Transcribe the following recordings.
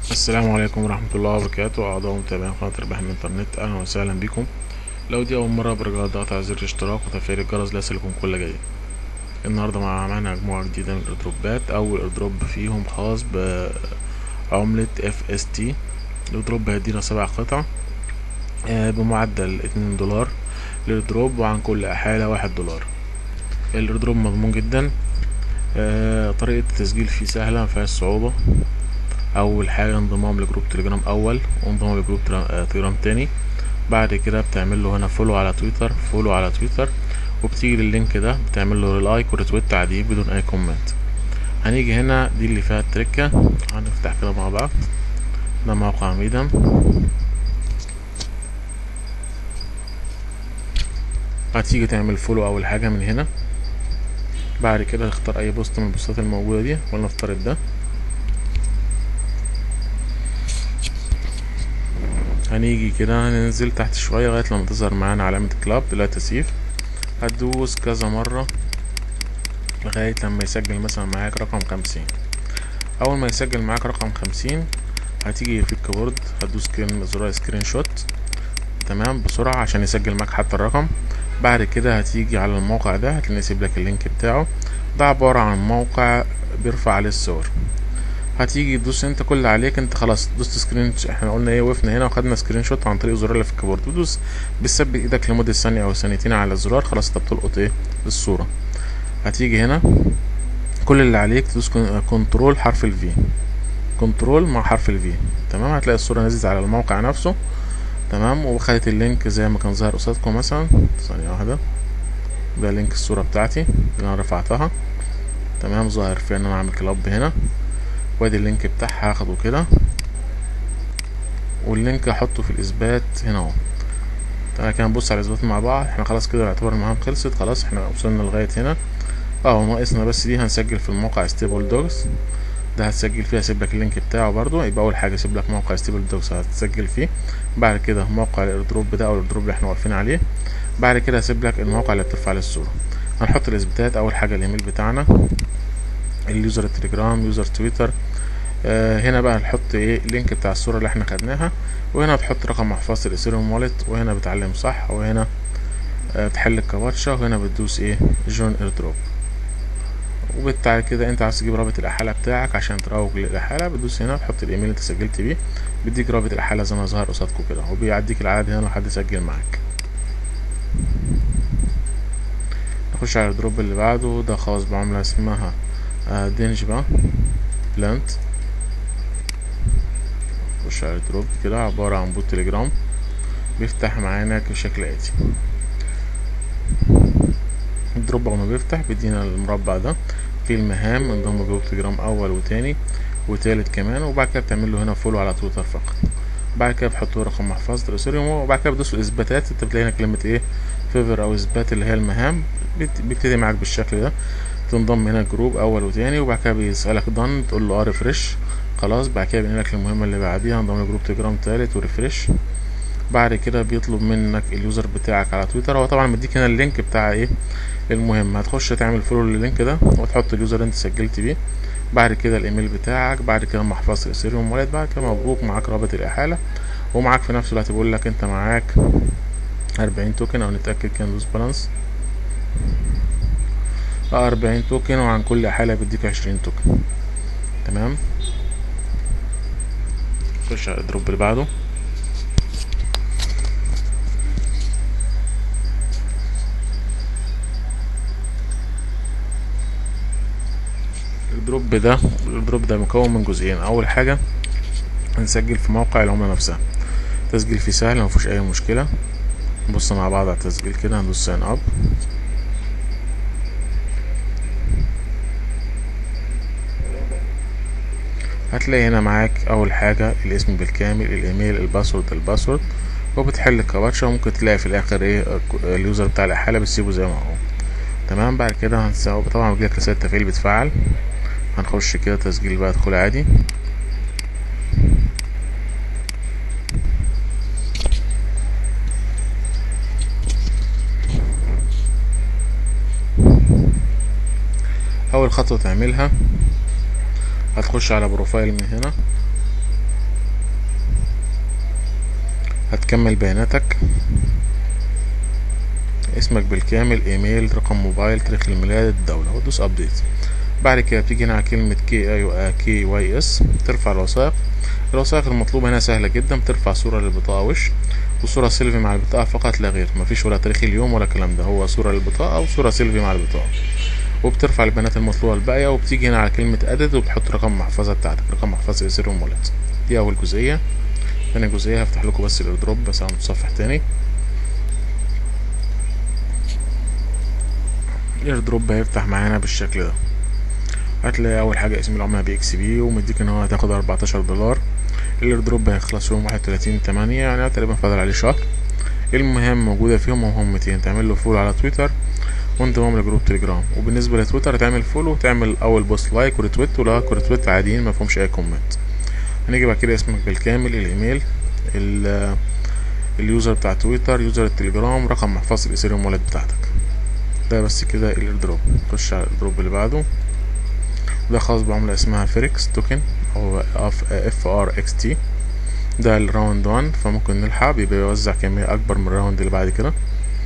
السلام عليكم ورحمة الله وبركاته أعضاء ومتابعين قناة ربح من الإنترنت أهلا وسهلا بكم لو دي أول مرة برجاء الضغط على زر الاشتراك وتفعيل الجرس ليصلكم كل جديد النهاردة مع معانا مجموعة جديدة من الإيردروبات أول إيردروب فيهم خاص بعملة اف اس تي الإيردروب هيدينا سبع قطع آه، بمعدل اتنين دولار للإيردروب وعن كل حالة واحد دولار الإيردروب مضمون جدا آه، طريقة التسجيل فيه سهلة مفيهاش صعوبة اول حاجه انضمام لجروب تليجرام اول وانضمام لجروب ترا- آه، تليجرام تاني بعد كده بتعمل له هنا فولو على تويتر فولو على تويتر وبتيجي لللينك ده بتعمل له لايك وريتويت عادي بدون اي كومنت هنيجي هنا دي اللي فيها التركه هنفتح كده مع بعض ده موقع ميدم هتيجي تعمل فولو اول حاجه من هنا بعد كده تختار اي بوست من البوستات الموجوده دي ولنفترض ده هنيجي كده هننزل تحت شوية لغاية لما تظهر معانا علامة كلاب لا تسيف هتدوس كذا مرة لغاية لما يسجل مثلا معاك رقم خمسين أول ما يسجل معاك رقم خمسين هتيجي في الكيبورد هتدوس كلمة زرار سكرين شوت تمام بسرعة عشان يسجل معاك حتى الرقم بعد كده هتيجي على الموقع ده هتلاقي سيب لك اللينك بتاعه ده عبارة عن موقع بيرفع عليه الصور هتيجي تدوس انت كل اللي عليك انت خلاص دوست سكرين احنا قلنا ايه وقفنا هنا وخدنا سكرين شوت عن طريق الزرار اللي في الكيبورد تدوس بتثبت ايدك لمده ثانيه او ثانيتين على الزرار خلاص انت بتلقط ايه الصوره هتيجي هنا كل اللي عليك تدوس كن- كنترول حرف الفي كنترول مع حرف الفي تمام هتلاقي الصوره نزلت على الموقع نفسه تمام وخدت اللينك زي ما كان ظاهر قصادكم مثلا ثانيه واحده ده لينك الصوره بتاعتي اللي انا رفعتها تمام ظاهر فيها ان انا عامل كلاب هنا وادي اللينك بتاعها هاخده كده واللينك هحطه في الاثبات هنا اهو تعالى كده نبص على الاثبات مع بعض احنا خلاص كده يعتبر المهام خلصت خلاص احنا وصلنا لغايه هنا اه ناقصنا بس دي هنسجل في الموقع ستيبل دوجز ده هتسجل فيه هسيب لك اللينك بتاعه برضو يبقى اول حاجه اسيب لك موقع ستيبل دوجز هتسجل فيه بعد كده موقع الايردروب ده او الايردروب اللي احنا واقفين عليه بعد كده هسيب لك الموقع اللي بترفع عليه الصوره هنحط الاثباتات اول حاجه الايميل بتاعنا اليوزر التليجرام يوزر تويتر آه هنا بقى هنحط ايه اللينك بتاع الصورة اللي احنا خدناها وهنا تحط رقم محفظة الاثيريوم والت وهنا بتعلم صح وهنا آه تحل الكابتشا وهنا بتدوس ايه جون ايردروب وبالتالي كده انت عايز تجيب رابط الاحالة بتاعك عشان تروج للاحالة بتدوس هنا تحط الايميل اللي انت سجلت بيه بيديك رابط الاحالة زي ما ظهر قصادكم كده وبيعديك العدد هنا لحد يسجل معاك نخش على الدروب اللي بعده ده خاص بعملة اسمها آه دينجبا بلانت نخش على الدروب كده عبارة عن بوت تليجرام بيفتح معانا بشكل آتي الدروب أول ما بيفتح بيدينا المربع ده فيه المهام انضم جروب تليجرام أول وتاني وتالت كمان وبعد كده بتعمل له هنا فولو على تويتر فقط بعد كده بتحط له رقم محفظة الإثيريوم وبعد كده بتدوس الإثباتات أنت بتلاقي هنا كلمة إيه فيفر أو إثبات اللي هي المهام بت- بيبتدي معاك بالشكل ده تنضم هنا جروب أول وتاني وبعد كده بيسألك دان تقول له اه ريفرش خلاص بعد كده بينقلك المهمة اللي بعديها انضم لجروب تليجرام تالت وريفرش بعد كده بيطلب منك اليوزر بتاعك على تويتر هو طبعا مديك هنا اللينك بتاع ايه المهمة هتخش تعمل فولو لللينك ده وتحط اليوزر اللي انت سجلت بيه بعد كده الايميل بتاعك بعد كده محفظة الاثيريوم والت بعد كده مبروك معاك رابط الاحالة ومعاك في نفس الوقت بيقول لك انت معاك أربعين توكن او نتأكد كان دوس بالانس أربعين توكن وعن كل حالة بيديك عشرين توكن تمام نخش على الدروب اللي بعده الدروب ده الدروب ده مكون من جزئين اول حاجه هنسجل في موقع العمله نفسها تسجيل فيه سهل مفيهوش اي مشكله نبص مع بعض على التسجيل كده هندوس ساين اب هتلاقي هنا معاك اول حاجه الاسم بالكامل الايميل الباسورد الباسورد وبتحل الكابتشا وممكن تلاقي في الاخر ايه اليوزر بتاع الاحاله بتسيبه زي ما هو تمام بعد كده هنساوي طبعا بيجيلك رساله تفعيل بتفعل هنخش كده تسجيل بقى دخول عادي اول خطوه تعملها هتخش على بروفايل من هنا هتكمل بياناتك اسمك بالكامل ايميل رقم موبايل تاريخ الميلاد الدولة وتدوس ابديت بعد كده بتيجي هنا على كلمة كي اي كي واي اس ترفع الوثائق الوثائق المطلوبة هنا سهلة جدا بترفع صورة للبطاقة وش وصورة سيلفي مع البطاقة فقط لا غير مفيش ولا تاريخ اليوم ولا الكلام ده هو صورة للبطاقة وصورة سيلفي مع البطاقة وبترفع البيانات المطلوبة الباقية وبتيجي هنا على كلمة ادد وبتحط رقم المحفظة بتاعتك رقم محفظة ايثيريوم والت دي أول جزئية تاني جزئية هفتح لكم بس الايردروب بس على متصفح تاني الايردروب هيفتح معانا بالشكل ده هتلاقي اول حاجه اسم العمله بي اكس بي ومديك ان هو هتاخد 14 دولار الايردروب هيخلص يوم 31 8 يعني تقريبا فاضل عليه شهر المهام موجوده فيهم مهمتين تعمل له فول على تويتر وانضمام لجروب تليجرام وبالنسبه لتويتر هتعمل فولو وتعمل اول بوست لايك وريتويت ولايك وريتويت عاديين ما فيهمش اي كومنت هنيجي بعد كده اسمك بالكامل الايميل اليوزر بتاع تويتر يوزر التليجرام رقم محفظه الايثيريوم والت بتاعتك ده بس كده الايردروب نخش على الايردروب اللي بعده ده خاص بعملة اسمها فيريكس توكن او اف ار اكس تي ده الراوند 1 فممكن نلحق بيبقى يوزع كمية اكبر من الراوند اللي بعد كده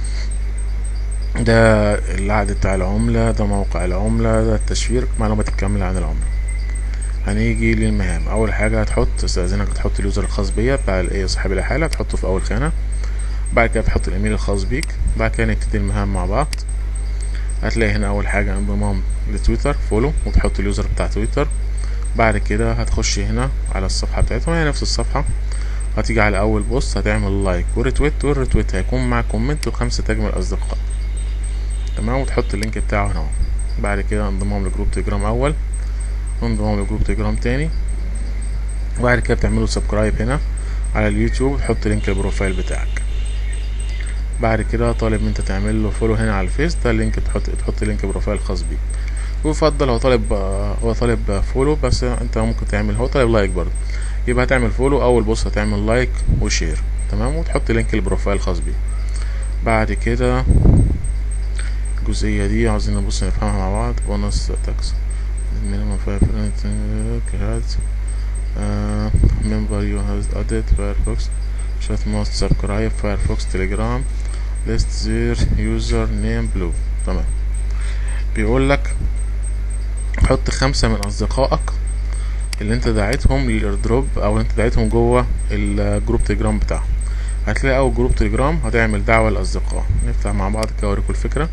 ده العقد بتاع العملة ده موقع العملة ده التشفير معلومات الكاملة عن العملة هنيجي للمهام اول حاجة هتحط استاذنك تحط اليوزر الخاص بيا بتاع الايه صاحب الحالة تحطه في اول خانة بعد كده تحط الايميل الخاص بيك بعد كده نبتدي المهام مع بعض هتلاقي هنا اول حاجة انضمام لتويتر فولو وتحط اليوزر بتاع تويتر بعد كده هتخش هنا على الصفحة بتاعتهم هي نفس الصفحة هتيجي على اول بوست هتعمل لايك وريتويت والريتويت هيكون مع كومنت وخمسة تجمل اصدقاء تمام وتحط اللينك بتاعه هنا بعد كده انضمام لجروب تليجرام اول وانضمام لجروب تليجرام تاني وبعد كده بتعملوا سبسكرايب هنا على اليوتيوب وتحط لينك البروفايل بتاعك بعد كده طالب ان انت تعمل له فولو هنا على الفيس ده اللينك تحط تحط لينك بروفايل خاص بيه ويفضل هو طالب هو طالب فولو بس انت ممكن تعمل هو طالب لايك برضه يبقى هتعمل فولو اول بص هتعمل لايك وشير تمام وتحط لينك البروفايل الخاص بيه بعد كده الجزئية دي عاوزين نبص نفهمها مع بعض بونص تاكس minimum five كهات member you have added firefox chat must subscribe firefox telegram list their user name blue تمام بيقول لك حط خمسة من أصدقائك اللي انت دعيتهم للايردروب او انت دعيتهم جوه الجروب تليجرام بتاعهم هتلاقي اول جروب تليجرام هتعمل دعوة للأصدقاء نفتح مع بعض كده اوريكم الفكرة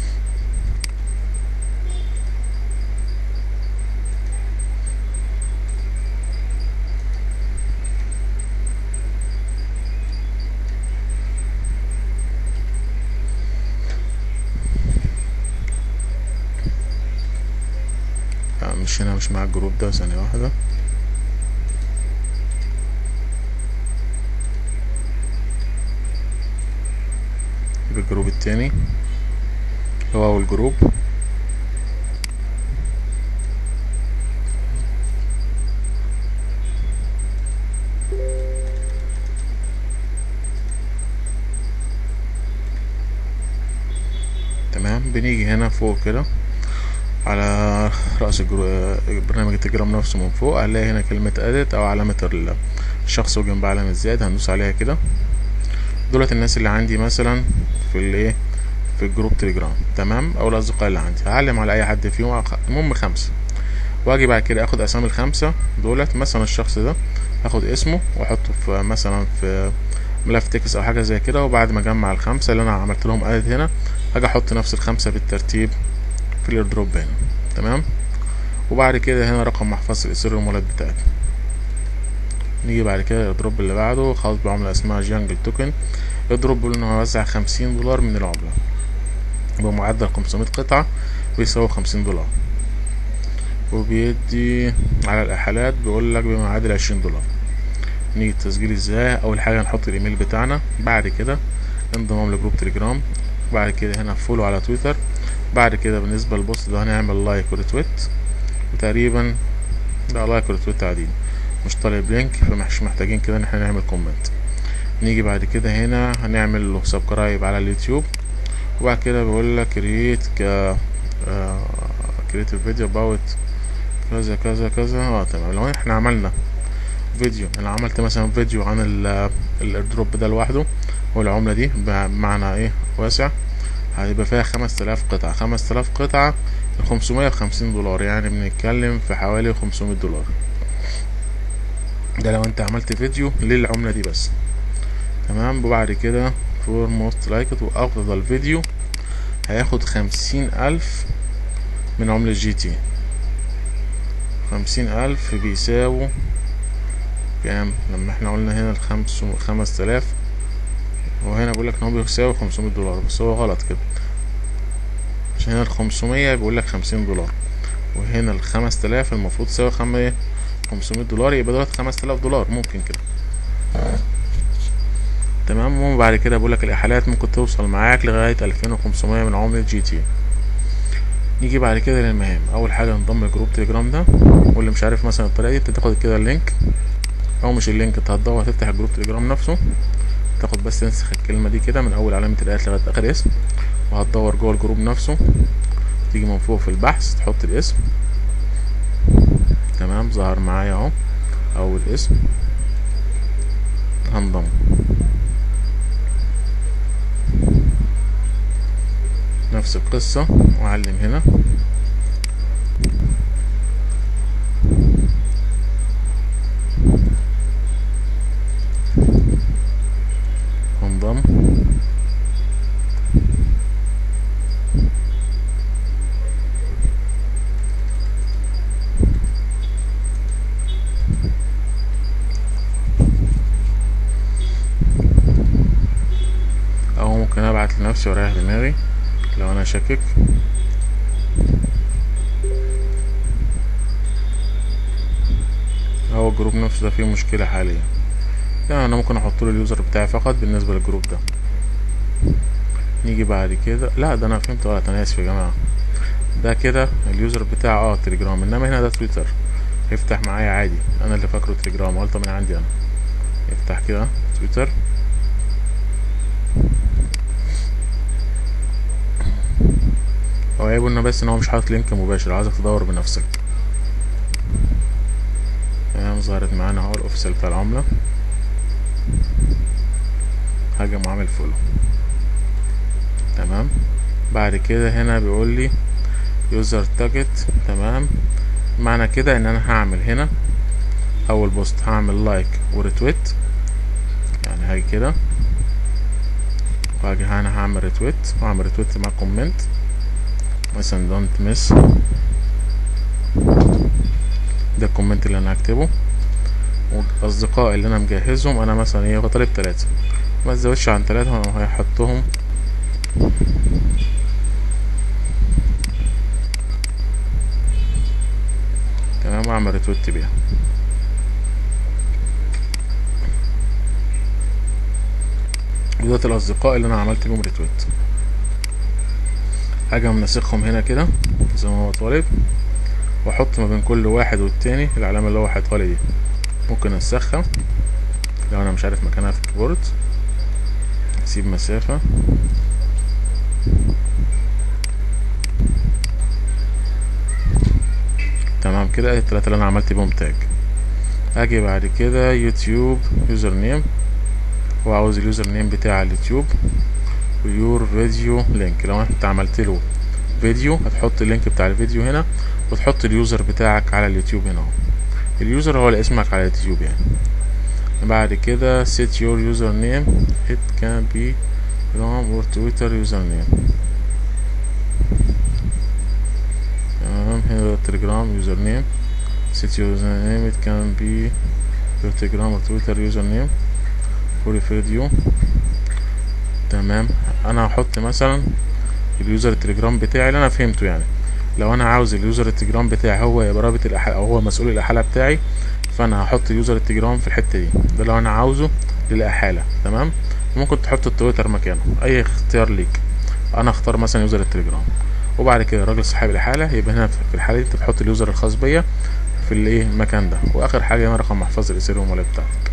مش هنا مش مع الجروب ده ثانية واحدة يبقى الجروب التاني هو أول جروب تمام بنيجي هنا فوق كده على رأس برنامج التليجرام نفسه من فوق هنلاقي هنا كلمة اديت او علامة الشخص وجنب علامة زائد هندوس عليها كده دولت الناس اللي عندي مثلا في الايه في الجروب تليجرام تمام او الاصدقاء اللي عندي هعلم على اي حد فيهم المهم خمسة واجي بعد كده اخد اسامي الخمسة دولت مثلا الشخص ده هاخد اسمه واحطه في مثلا في ملف تكس او حاجة زي كده وبعد ما اجمع الخمسة اللي انا عملت لهم اديت هنا هاجي احط نفس الخمسة بالترتيب في الايردروب هنا تمام وبعد كده هنا رقم محفظة الايثيريوم والت بتاعتنا نيجي بعد كده الايردروب اللي بعده خاص بعملة اسمها جانجل توكن الايردروب بيقول انه هيوزع خمسين دولار من العملة بمعدل خمسمية قطعة بيساوي خمسين دولار وبيدي على الاحالات بيقول لك بمعادل عشرين دولار نيجي التسجيل ازاي اول حاجة نحط الايميل بتاعنا بعد كده انضمام لجروب تليجرام بعد كده هنا فولو على تويتر بعد كده بالنسبة للبوست ده هنعمل لايك وريتويت وتقريبا ده لايك وريتويت عاديين مش طالب لينك فمش محتاجين كده ان احنا نعمل كومنت نيجي بعد كده هنا هنعمل له سبسكرايب على اليوتيوب وبعد كده بيقول لك كرييت ك كرييت فيديو باوت كذا كذا كذا اه تمام لو احنا عملنا فيديو انا عملت مثلا فيديو عن ال- الايردروب ده لوحده والعملة دي بمعنى ايه واسع هيبقى فيها خمس تلاف قطعة خمس تلاف قطعة خمسمية وخمسين دولار يعني بنتكلم في حوالي خمسمية دولار ده لو انت عملت فيديو للعملة دي بس تمام وبعد كده فور موست لايكت وافضل فيديو هياخد خمسين الف من عملة جي تي خمسين الف بيساووا كام لما احنا قلنا هنا الخمس خمس تلاف وهنا بيقولك ان هو بيساوي خمسمية دولار بس هو غلط كده عشان هنا الخمسمية بيقولك خمسين دولار وهنا الخمس تلاف المفروض تساوي خم خمسمية دولار يبقى دولت خمس تلاف دولار ممكن كده تمام وبعد كده بيقولك الإحالات ممكن توصل معاك لغاية ألفين وخمسمية من عملة جي تي نيجي بعد كده للمهام أول حاجة نضم لجروب تليجرام ده واللي مش عارف مثلا الطريقة دي انت تاخد كده اللينك أو مش اللينك انت هتدور هتفتح الجروب تليجرام نفسه تاخد بس تنسخ الكلمة دي كده من أول علامة الآيات لغاية آخر اسم وهتدور جوه الجروب نفسه تيجي من فوق في البحث تحط الاسم تمام ظهر معايا اهو أول اسم هنضم نفس القصة وأعلم هنا هنضم أو ممكن أبعت لنفسي وأريح دماغي لو أنا شاكك هو الجروب نفسه ده فيه مشكلة حاليا يعني أنا ممكن أحط له اليوزر بتاعي فقط بالنسبة للجروب ده نيجي بعد كده لا ده أنا فهمت غلط أنا آسف يا جماعة ده كده اليوزر بتاعه اه تليجرام انما هنا ده تويتر يفتح معايا عادي انا اللي فاكره تليجرام غلطة من عندي انا يفتح كده تويتر هو عيبه انه بس ان هو مش حاطط لينك مباشر عايزك تدور بنفسك تمام ظهرت معانا اهو الاوفيسال بتاع العملة هاجي عامل فولو تمام بعد كده هنا بيقول لي يوزر تاجت تمام معنى كده ان انا هعمل هنا اول بوست هعمل لايك وريتويت يعني هاجي كده وهاجي هنا هعمل ريتويت وهعمل ريتويت مع كومنت مثلا دونت مس ده الكومنت اللي انا هكتبه واصدقائي اللي انا مجهزهم انا مثلا ايه طالب تلاتة ما تزودش عن تلاتة هيحطهم تمام اعمل ريتويت بيها ودول الاصدقاء اللي انا عملت بيهم ريتويت حاجة منسخهم هنا كده زي ما هو طالب واحط ما بين كل واحد والتاني العلامة اللي هو حاططها لي دي ممكن انسخها لو انا مش عارف مكانها في الكيبورد اسيب مسافة تمام كده ادي التلاتة اللي انا عملت بيهم تاج اجي بعد كده يوتيوب يوزر نيم هو عاوز اليوزر نيم بتاع اليوتيوب ويور فيديو لينك لو انت عملت له فيديو هتحط اللينك بتاع الفيديو هنا وتحط اليوزر بتاعك على اليوتيوب هنا اهو اليوزر هو اللي اسمك على اليوتيوب يعني بعد كده set your username it can be from or twitter username تمام هنا تليجرام username set your username it can be your telegram or twitter username for video تمام انا هحط مثلا اليوزر التليجرام بتاعي اللي انا فهمته يعني لو انا عاوز اليوزر التليجرام بتاعي هو يبقى رابط الاحاله او هو مسؤول الاحاله بتاعي فانا هحط يوزر التليجرام في الحته دي ده لو انا عاوزه للاحاله تمام ممكن تحط التويتر مكانه اي اختيار ليك انا اختار مثلا يوزر التليجرام وبعد كده الراجل صاحب الاحاله يبقى هنا في الحاله دي انت بتحط اليوزر الخاص بيا في الايه المكان ده واخر حاجه هنا رقم محفظه الاثيريوم والله بتاعتك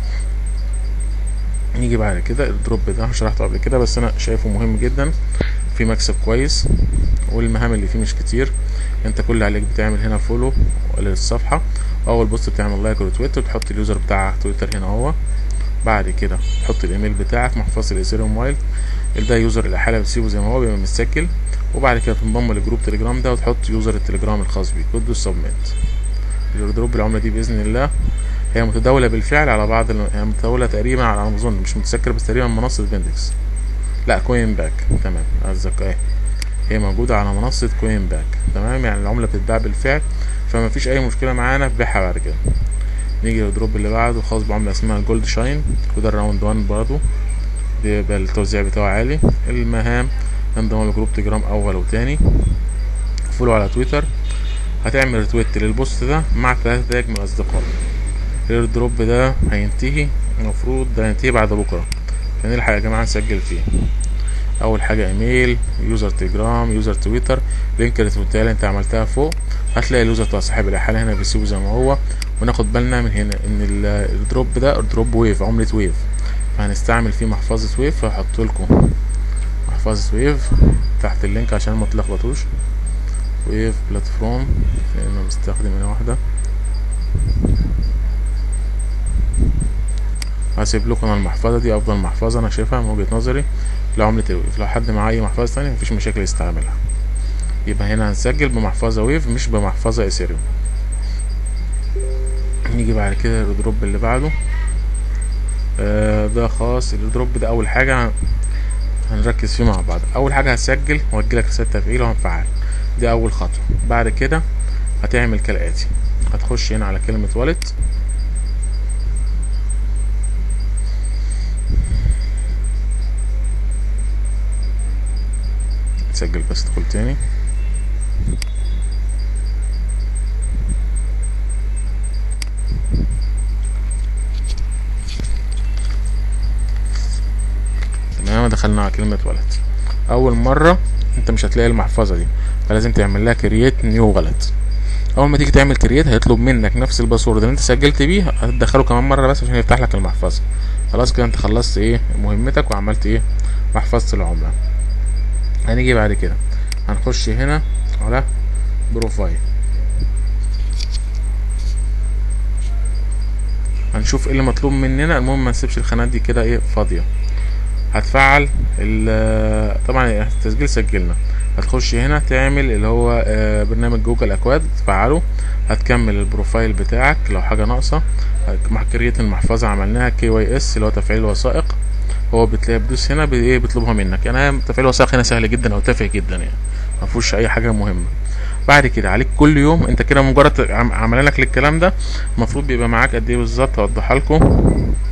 نيجي بعد كده الدروب ده شرحته قبل كده بس انا شايفه مهم جدا في مكسب كويس والمهام اللي فيه مش كتير انت كل اللي عليك بتعمل هنا فولو للصفحه اول بوست بتعمل لايك وتويت وتحط اليوزر بتاع تويتر هنا اهو بعد كده تحط الايميل بتاعك محفظه الايثيريوم وايلد ده يوزر الاحاله بتسيبه زي ما هو بيبقى متسجل وبعد كده تنضم لجروب تليجرام ده وتحط يوزر التليجرام الخاص بيك وتدوس سبميت الايردروب العمله دي باذن الله هي متداوله بالفعل على بعض الم... هي متداوله تقريبا على ما اظن مش متذكر بس تقريبا منصه بندكس لا كوين باك تمام قصدك ايه هي موجوده على منصه كوين باك تمام يعني العمله بتتباع بالفعل فما فيش اي مشكله معانا في بيعها بعد كده نيجي للدروب اللي بعده خاص بعمله اسمها جولد شاين وده الراوند 1 برضه بيبقى التوزيع بتاعه عالي المهام انضم لجروب تجرام اول وتاني فولو على تويتر هتعمل ريتويت للبوست ده مع ثلاثة تاج من الاصدقاء الايردروب ده هينتهي المفروض ده هينتهي بعد بكره فنلحق يا جماعه نسجل فيه اول حاجه ايميل يوزر تليجرام يوزر تويتر لينك الريتويت اللي انت عملتها فوق هتلاقي اليوزر بتاع صاحب الاحاله هنا بيسيبه زي ما هو وناخد بالنا من هنا ان الدروب ده دروب ويف عمله ويف فهنستعمل فيه محفظه ويف فهحط لكم محفظه ويف تحت اللينك عشان ما تلخبطوش ويف بلاتفورم لانه بستخدم هنا واحده هسيب لكم انا المحفظه دي افضل محفظه انا شايفها من وجهه نظري لعمله الويف لو حد معاه اي محفظه تانية مفيش مشاكل يستعملها يبقى هنا هنسجل بمحفظه ويف مش بمحفظه ايثيريوم نيجي بعد كده الدروب اللي بعده آه ده خاص الدروب ده اول حاجه هنركز فيه مع بعض اول حاجه هسجل وهجيلك رساله تفعيل وهنفعل دي اول خطوه بعد كده هتعمل كالاتي هتخش هنا على كلمه والت سجل بس ادخل تاني تمام دخلنا على كلمة ولد أول مرة أنت مش هتلاقي المحفظة دي فلازم تعمل لها كرييت نيو ولد أول ما تيجي تعمل كرييت هيطلب منك نفس الباسورد اللي أنت سجلت بيه هتدخله كمان مرة بس عشان يفتح لك المحفظة خلاص كده أنت خلصت إيه مهمتك وعملت إيه محفظة العملة هنيجي بعد كده هنخش هنا على بروفايل هنشوف ايه اللي مطلوب مننا المهم ما نسيبش الخانات دي كده ايه فاضيه هتفعل طبعا التسجيل سجلنا هتخش هنا تعمل اللي هو برنامج جوجل اكواد تفعله هتكمل البروفايل بتاعك لو حاجه ناقصه مع كريت المحفظه عملناها كي واي اس اللي هو تفعيل الوثائق هو بتلاقي بدوس هنا بايه بيطلبها منك يعني تفعيل الوثائق هنا سهل جدا او تافه جدا يعني ما فيهوش اي حاجه مهمه بعد كده عليك كل يوم انت كده مجرد عمل لك للكلام ده المفروض بيبقى معاك قد ايه بالظبط هوضحها لكم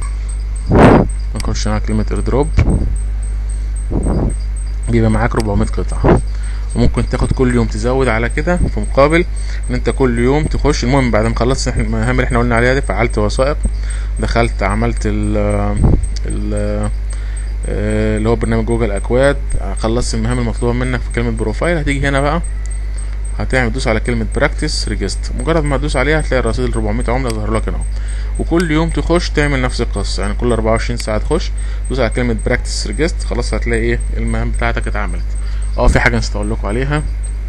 نخش على كلمه ايردروب بيبقى معاك 400 قطعه وممكن تاخد كل يوم تزود على كده في مقابل ان انت كل يوم تخش المهم بعد ما خلصت المهام اللي احنا قلنا عليها دي فعلت وثائق دخلت عملت ال ال اللي هو برنامج جوجل اكواد خلصت المهام المطلوبه منك في كلمه بروفايل هتيجي هنا بقى هتعمل تدوس على كلمه براكتس ريجست مجرد ما تدوس عليها هتلاقي الرصيد ال 400 عمله ظهر لك هنا وكل يوم تخش تعمل نفس القصه يعني كل 24 ساعه تخش تدوس على كلمه براكتس ريجست خلاص هتلاقي ايه المهام بتاعتك اتعملت اه في حاجه نسيت اقول لكم عليها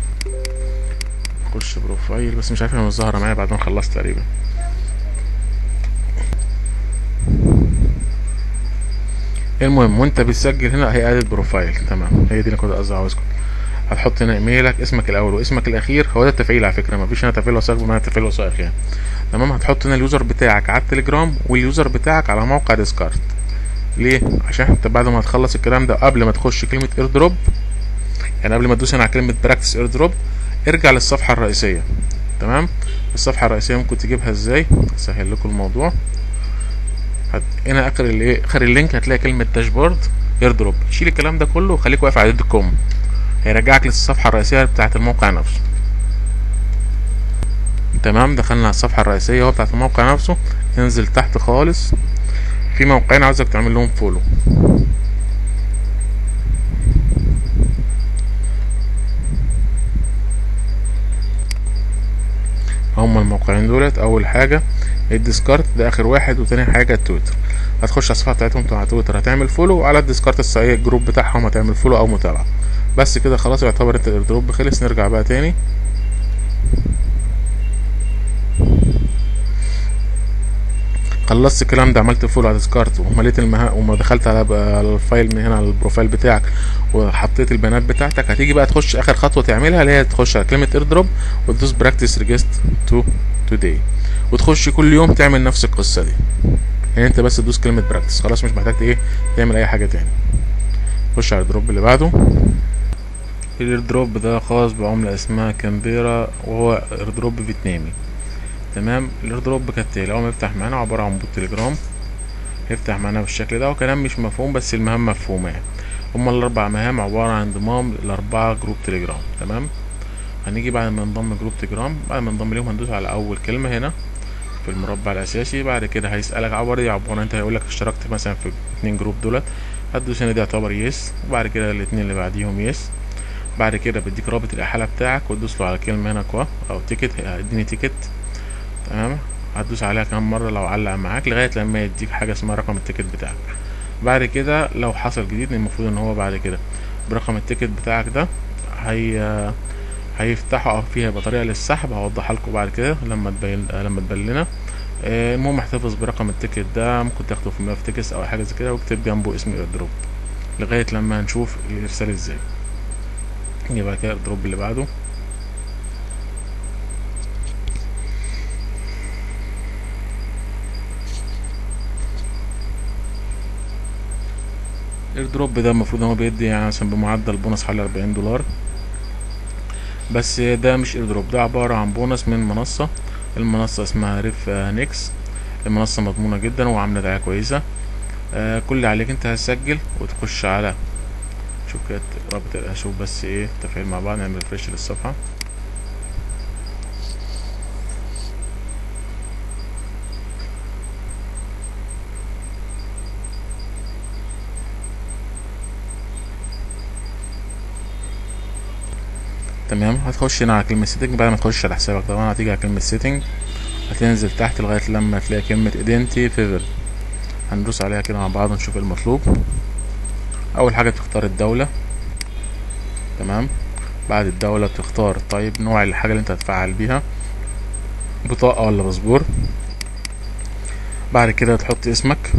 خش بروفايل بس مش عارف هي مش ظاهره معايا بعد ما خلصت تقريبا المهم وانت بتسجل هنا هي ادت بروفايل تمام هي دي اللي كنت قصدي عاوزكم هتحط هنا ايميلك اسمك الاول واسمك الاخير هو ده التفعيل على فكره مفيش هنا تفعيل وثائق بمعنى تفعيل وثائق يعني تمام هتحط هنا اليوزر بتاعك على التليجرام واليوزر بتاعك على موقع ديسكارد ليه عشان انت بعد ما تخلص الكلام ده قبل ما تخش كلمه اير دروب يعني قبل ما تدوس هنا على كلمه براكتس اير دروب ارجع للصفحه الرئيسيه تمام الصفحه الرئيسيه ممكن تجيبها ازاي اسهل لكم الموضوع هت... هنا اخر الايه اخر اللينك هتلاقي كلمه داشبورد اير دروب شيل الكلام ده كله وخليك واقف على دوت كوم هيرجعك للصفحه الرئيسيه بتاعه الموقع نفسه تمام دخلنا على الصفحه الرئيسيه اهو بتاعه الموقع نفسه انزل تحت خالص في موقعين عاوزك تعمل لهم فولو هما الموقعين دولت اول حاجه الديسكارت ده اخر واحد وتاني حاجه التويتر هتخش على الصفحه بتاعتهم بتاع تويتر هتعمل فولو وعلى الديسكارت الصحيح الجروب بتاعهم هتعمل فولو او متابعه بس كده خلاص يعتبر انت الايردروب خلص نرجع بقى تاني خلصت الكلام ده عملت فول على ديسكارد ومليت المها وما دخلت على على الفايل من هنا على البروفايل بتاعك وحطيت البيانات بتاعتك هتيجي بقى تخش اخر خطوه تعملها اللي هي تخش على كلمه اير دروب وتدوس براكتس ريجست تو توداي وتخش كل يوم تعمل نفس القصه دي يعني انت بس تدوس كلمه براكتس خلاص مش محتاج ايه تعمل اي حاجه تاني خش على الدروب اللي بعده الاير دروب ده خاص بعملة اسمها كامبيرا وهو اير دروب فيتنامي تمام الاير دروب كالتالي اول ما يفتح معانا عبارة عن بوت تليجرام يفتح معانا بالشكل ده وكلام مش مفهوم بس المهام مفهومة يعني هما الاربع مهام عبارة عن انضمام الاربعة جروب تليجرام تمام هنيجي بعد ما ننضم جروب تليجرام بعد ما ننضم ليهم هندوس على اول كلمة هنا في المربع الاساسي بعد كده هيسألك عبارة ايه عبارة انت هيقولك اشتركت مثلا في اتنين جروب دولت هتدوس هنا دي يعتبر يس وبعد كده الاتنين اللي بعديهم يس بعد كده بديك رابط الاحاله بتاعك وتدوس له على كلمه هنا كوا او تيكت اديني تيكت تمام هتدوس عليها كام مره لو علق معاك لغايه لما يديك حاجه اسمها رقم التيكت بتاعك بعد كده لو حصل جديد المفروض ان هو بعد كده برقم التيكت بتاعك ده هي هيفتحوا او فيها بطريقه للسحب هوضحها لكم بعد كده لما تبين لما تبين لنا المهم احتفظ برقم التيكت ده ممكن تاخده في ملف تكس او حاجه زي كده واكتب جنبه اسم الايردروب لغايه لما نشوف الارسال ازاي يبقى كده الدروب اللي بعده الدروب ده المفروض هو بيدي يعني مثلا بمعدل بونص حوالي أربعين دولار بس ده مش ايردروب ده عبارة عن بونص من منصة المنصة اسمها ريف نيكس المنصة مضمونة جدا وعاملة دعاية كويسة آه كل اللي عليك انت هتسجل وتخش على شوف كده رابط اشوف بس ايه تفعيل مع بعض نعمل ريفرش للصفحة تمام هتخش هنا على كلمة سيتنج بعد ما تخش على حسابك طبعا هتيجي على كلمة سيتنج هتنزل تحت لغاية لما تلاقي كلمة ايدنتي فيفر هندوس عليها كده مع بعض ونشوف المطلوب اول حاجة تختار الدولة تمام بعد الدولة بتختار طيب نوع الحاجة اللي انت هتفعل بيها بطاقة ولا باسبور بعد كده تحط اسمك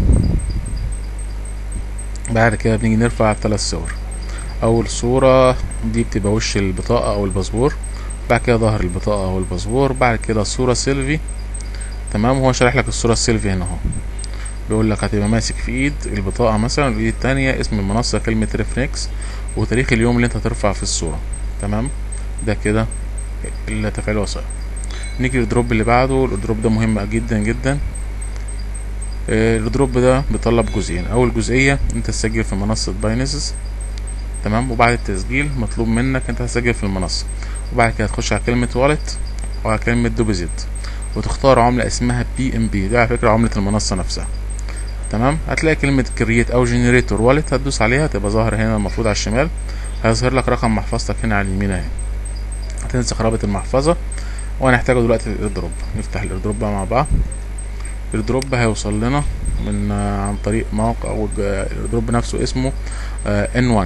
بعد كده بنيجي نرفع ثلاث صور اول صورة دي بتبقى وش البطاقة او الباسبور بعد كده ظهر البطاقة او الباسبور بعد كده صورة سيلفي تمام هو شارح لك الصورة السيلفي هنا اهو بيقول لك هتبقى ماسك في ايد البطاقة مثلا الايد التانية اسم المنصة كلمة ريفريكس وتاريخ اليوم اللي انت هترفع في الصورة تمام ده كده التفعيل وثائق نيجي للدروب اللي بعده الدروب ده مهم جدا جدا الدروب ده بيطلب جزئين اول جزئية انت تسجل في منصة باينسز تمام وبعد التسجيل مطلوب منك انت تسجل في المنصة وبعد كده تخش على كلمة والت وعلى كلمة دوبيزيت وتختار عملة اسمها بي ام بي ده على فكرة عملة المنصة نفسها تمام هتلاقي كلمة كرييت او جنريتور والت هتدوس عليها تبقى ظاهر هنا المفروض على الشمال هيظهر لك رقم محفظتك هنا على اليمين اهي هتنسخ رابط المحفظة وهنحتاجه دلوقتي الايردروب نفتح الايردروب بقى مع بعض الايردروب هيوصل لنا من عن طريق موقع او الايردروب نفسه اسمه ان 1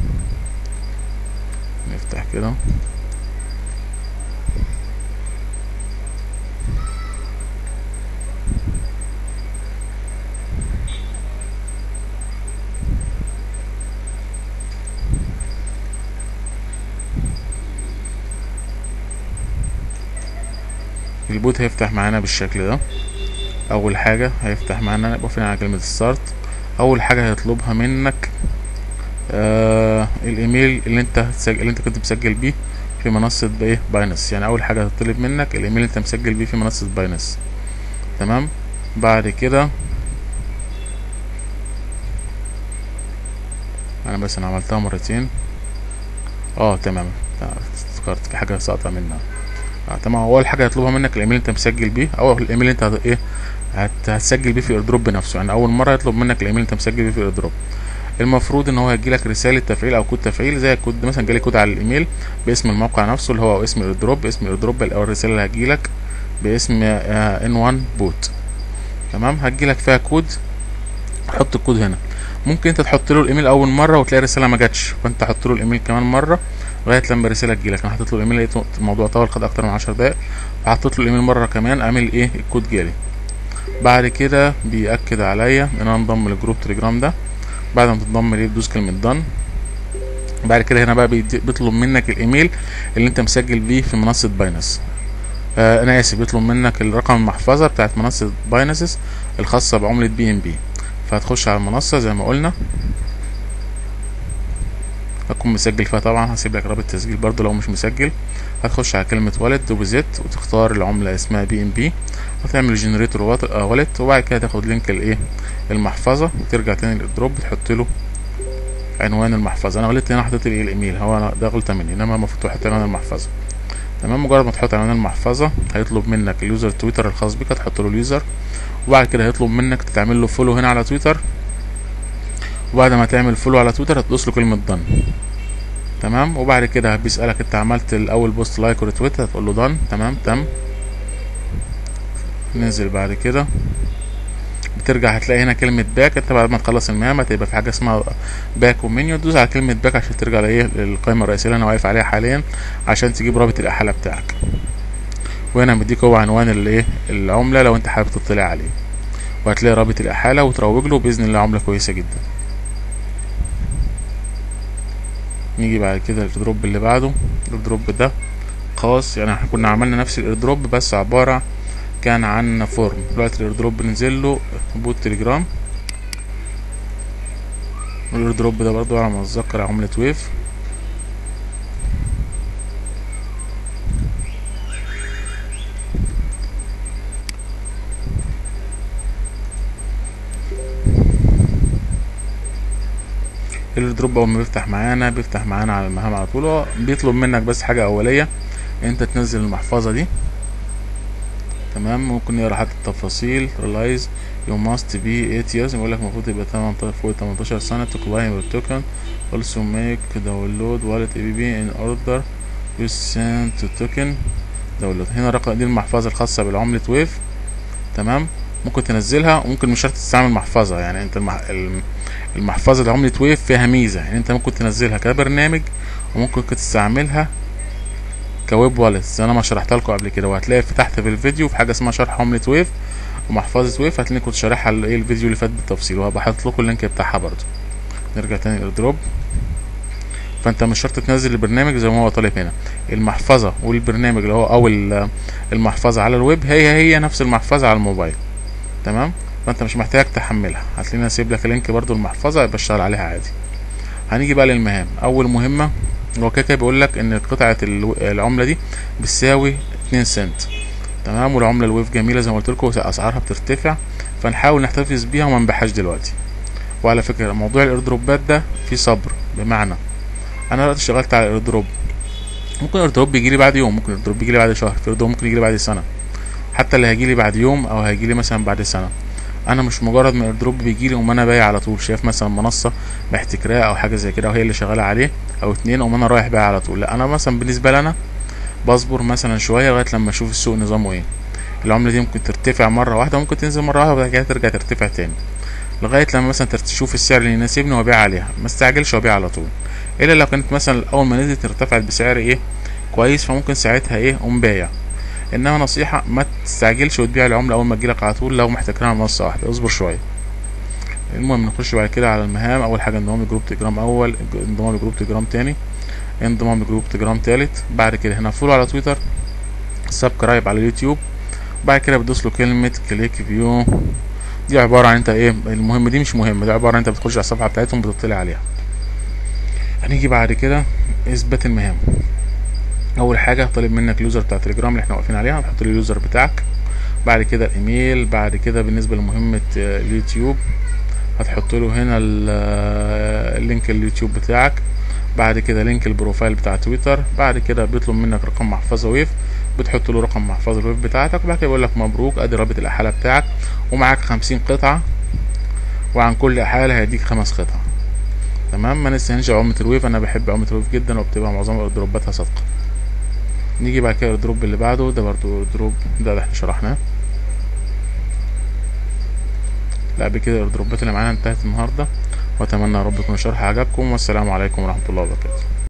نفتح كده البوت هيفتح معانا بالشكل ده اول حاجه هيفتح معانا واقفين على كلمه ستارت اول حاجه هيطلبها منك آه الايميل اللي انت هتسجل اللي انت كنت مسجل بيه في منصه بايه باينس يعني اول حاجه هتطلب منك الايميل اللي انت مسجل بيه في منصه باينس تمام بعد كده انا بس انا عملتها مرتين اه تمام افتكرت في حاجه ساقطه منها آه تمام اول حاجه هيطلبها منك الايميل اللي انت مسجل بيه او الايميل اللي انت هت... ايه هت... هتسجل بيه في الايردروب نفسه يعني اول مره يطلب منك الايميل اللي انت مسجل بيه في الايردروب المفروض ان هو يجيلك رساله تفعيل او كود تفعيل زي الكود مثلا جالي كود على الايميل باسم الموقع نفسه اللي هو اسم الايردروب اسم الايردروب او الرساله اللي هتجيلك باسم ان 1 بوت تمام هتجيلك فيها كود حط الكود هنا ممكن انت تحط له الايميل اول مره وتلاقي الرساله ما جاتش فانت حط له الايميل كمان مره لغايه لما الرساله تجيلك انا حطيت له الايميل لقيت الموضوع طول خد اكتر من عشر دقايق فحطيت له الايميل مره كمان اعمل ايه الكود جالي بعد كده بيأكد عليا ان انا انضم لجروب تليجرام ده بعد ما تنضم ليه بتدوس كلمه دن بعد كده هنا بقى بيطلب منك الايميل اللي انت مسجل بيه في منصه باينس آه انا اسف بيطلب منك الرقم المحفظه بتاعت منصه باينسز الخاصه بعمله بي ام بي فهتخش على المنصه زي ما قلنا هتكون مسجل فيها طبعا هسيب لك رابط تسجيل برضو لو مش مسجل هتخش على كلمة والت دوبوزيت وتختار العملة اسمها بي ام بي وتعمل جنريتور والت وبعد كده تاخد لينك الايه المحفظة وترجع تاني للدروب بتحط له عنوان المحفظة انا غلطت هنا حطيت الايه الايميل هو انا ده غلطة مني انما المفروض تحط عنوان المحفظة تمام مجرد ما تحط عنوان المحفظة هيطلب منك اليوزر تويتر الخاص بك هتحط له اليوزر وبعد كده هيطلب منك تعمل له فولو هنا على تويتر وبعد ما تعمل فولو على تويتر هتدوس له كلمة دن تمام وبعد كده بيسألك انت عملت الاول بوست لايك وريتويت هتقول له دن تمام تم ننزل بعد كده بترجع هتلاقي هنا كلمة باك انت بعد ما تخلص المهام هتبقى في حاجة اسمها باك ومنيو تدوس على كلمة باك عشان ترجع لايه للقائمة الرئيسية اللي انا واقف عليها حاليا عشان تجيب رابط الأحالة بتاعك وهنا مديك هو عنوان الايه العملة لو انت حابب تطلع عليه وهتلاقي رابط الأحالة وتروج له بإذن الله عملة كويسة جدا نيجي بعد كده الايردروب اللي بعده الايردروب ده خاص يعني احنا كنا عملنا نفس الايردروب بس عبارة كان عن فورم دلوقتي الايردروب بننزل له بوت تليجرام الايردروب ده برضو على ما اتذكر عملة ويف الايردروب اول ما بيفتح معانا بيفتح معانا على المهام على طول هو بيطلب منك بس حاجه اوليه انت تنزل المحفظه دي تمام ممكن نقرا حتى التفاصيل ريلايز يو ماست بي 8 years بيقول لك المفروض يبقى 18 فوق 18 سنه تو كلايم يور توكن also make download wallet app in order you send to token داونلود هنا رقم دي المحفظه الخاصه بالعمله ويف تمام ممكن تنزلها وممكن مش شرط تستعمل محفظه يعني انت المح... المحفظه لعمله ويف فيها ميزه يعني انت ممكن تنزلها كبرنامج وممكن تستعملها كويب والت زي انا ما شرحتها لكم قبل كده وهتلاقي في تحت في الفيديو في حاجه اسمها شرح عمله ويف ومحفظه ويف هتلاقي كنت شارحها ايه الفيديو اللي فات بالتفصيل وهبقى حاطط لكم اللينك بتاعها برضو نرجع تاني الايردروب فانت مش شرط تنزل البرنامج زي ما هو طالب هنا المحفظه والبرنامج اللي هو او المحفظه على الويب هي هي نفس المحفظه على الموبايل تمام فانت مش محتاج تحملها هتلاقيني اسيب لك لينك برضو المحفظه يبقى اشتغل عليها عادي هنيجي بقى للمهام اول مهمه هو كده بيقول لك ان قطعه العمله دي بتساوي 2 سنت تمام والعمله الويف جميله زي ما قلت لكم اسعارها بترتفع فنحاول نحتفظ بيها وما نبيعهاش دلوقتي وعلى فكره موضوع الايردروبات ده فيه صبر بمعنى انا دلوقتي اشتغلت على الايردروب ممكن الايردروب يجي لي بعد يوم ممكن الايردروب يجي لي بعد شهر في ايردروب ممكن يجي لي بعد سنه حتى اللي هيجي لي بعد يوم او هيجي لي مثلا بعد سنه انا مش مجرد ما الايردروب بيجي لي وما انا بايع على طول شايف مثلا منصه محتكراه او حاجه زي كده وهي اللي شغاله عليه او اتنين وما انا رايح بايع على طول لا انا مثلا بالنسبه لي انا بصبر مثلا شويه لغايه لما اشوف السوق نظامه ايه العمله دي ممكن ترتفع مره واحده ممكن تنزل مره واحده وبعد كده ترجع ترتفع تاني لغايه لما مثلا تشوف السعر اللي يناسبني وابيع عليها ما استعجلش وابيع على طول الا لو كانت مثلا اول ما نزلت ارتفعت بسعر ايه كويس فممكن ساعتها ايه اقوم بايع انما نصيحه ما تستعجلش وتبيع العمله اول ما تجيلك على طول لو محتكرها منصه واحده اصبر شويه المهم نخش بعد كده على المهام اول حاجه انضمام لجروب تليجرام اول انضمام لجروب تليجرام تاني انضمام لجروب تليجرام تالت بعد كده هنا فولو على تويتر سبسكرايب على اليوتيوب بعد كده بتدوس له كلمه كليك فيو دي عباره عن انت ايه المهم دي مش مهمه دي عباره عن انت بتخش على الصفحه بتاعتهم بتطلع عليها هنيجي بعد كده اثبات المهام اول حاجه طالب منك اليوزر بتاع تليجرام اللي احنا واقفين عليها هتحط لي اليوزر بتاعك بعد كده الايميل بعد كده بالنسبه لمهمه اليوتيوب هتحط له هنا اللينك اليوتيوب بتاعك بعد كده لينك البروفايل بتاع تويتر بعد كده بيطلب منك رقم محفظه ويف بتحط له رقم محفظه الويف بتاعتك وبعد كده بيقول لك مبروك ادي رابط الاحاله بتاعك ومعاك خمسين قطعه وعن كل احاله هيديك خمس قطع تمام ما نستهنش عملة الويف انا بحب عملة الويف جدا وبتبقى معظم دروباتها صادقه نيجي بعد كده الدروب اللي بعده ده برضو دروب ده, ده احنا شرحناه لا بكده الدروبات اللي معانا انتهت النهارده واتمنى يا رب يكون الشرح عجبكم والسلام عليكم ورحمه الله وبركاته